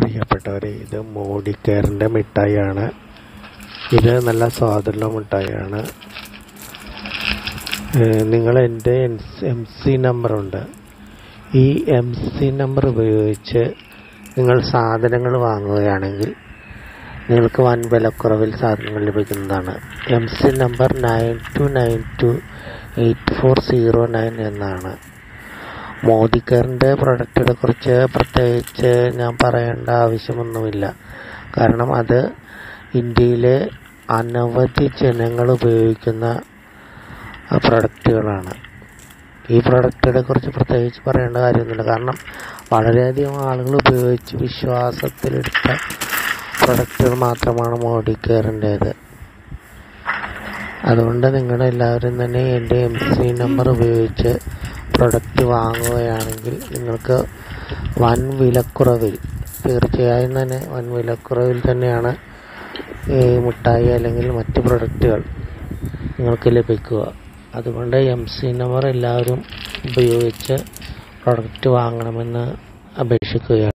പ്രിയപ്പെട്ടവരെ ഇത് മോഡി കെയറിൻ്റെ മിഠായിയാണ് ഇത് നല്ല സ്വാദുള്ള മിഠായിയാണ് നിങ്ങൾ എൻ്റെ എം സി നമ്പറുണ്ട് ഈ എം സി നമ്പർ ഉപയോഗിച്ച് നിങ്ങൾ സാധനങ്ങൾ വാങ്ങുകയാണെങ്കിൽ നിങ്ങൾക്ക് വൻ വിലക്കുറവിൽ സാധനങ്ങൾ ലഭിക്കുന്നതാണ് M C number nine two nine two eight four zero nine എന്നാണ് മോദിക്കറിൻ്റെ പ്രൊഡക്റ്റുകളെ കുറിച്ച് പ്രത്യേകിച്ച് ഞാൻ പറയേണ്ട ആവശ്യമൊന്നുമില്ല കാരണം അത് ഇന്ത്യയിലെ അനവധി ജനങ്ങൾ ഉപയോഗിക്കുന്ന പ്രൊഡക്റ്റുകളാണ് ഈ പ്രൊഡക്റ്റുകളെ കുറിച്ച് പ്രത്യേകിച്ച് പറയേണ്ട കാര്യമൊന്നുമില്ല കാരണം വളരെയധികം ആളുകൾ ഉപയോഗിച്ച് വിശ്വാസത്തിലെടുത്ത പ്രൊഡക്റ്റുകൾ മാത്രമാണ് മോഡി കെയറിൻ്റേത് അതുകൊണ്ട് നിങ്ങളെല്ലാവരും തന്നെ എൻ്റെ എം സി നമ്പർ ഉപയോഗിച്ച് പ്രൊഡക്റ്റ് വാങ്ങുകയാണെങ്കിൽ നിങ്ങൾക്ക് വൻ വിലക്കുറവിൽ തീർച്ചയായും തന്നെ വൻ വിലക്കുറവിൽ തന്നെയാണ് ഈ മിഠായി അല്ലെങ്കിൽ മറ്റ് പ്രൊഡക്റ്റുകൾ നിങ്ങൾക്ക് ലഭിക്കുക അതുകൊണ്ട് എം സി നമ്പർ എല്ലാവരും ഉപയോഗിച്ച് പ്രൊഡക്റ്റ് വാങ്ങണമെന്ന് അപേക്ഷിക്കുകയാണ്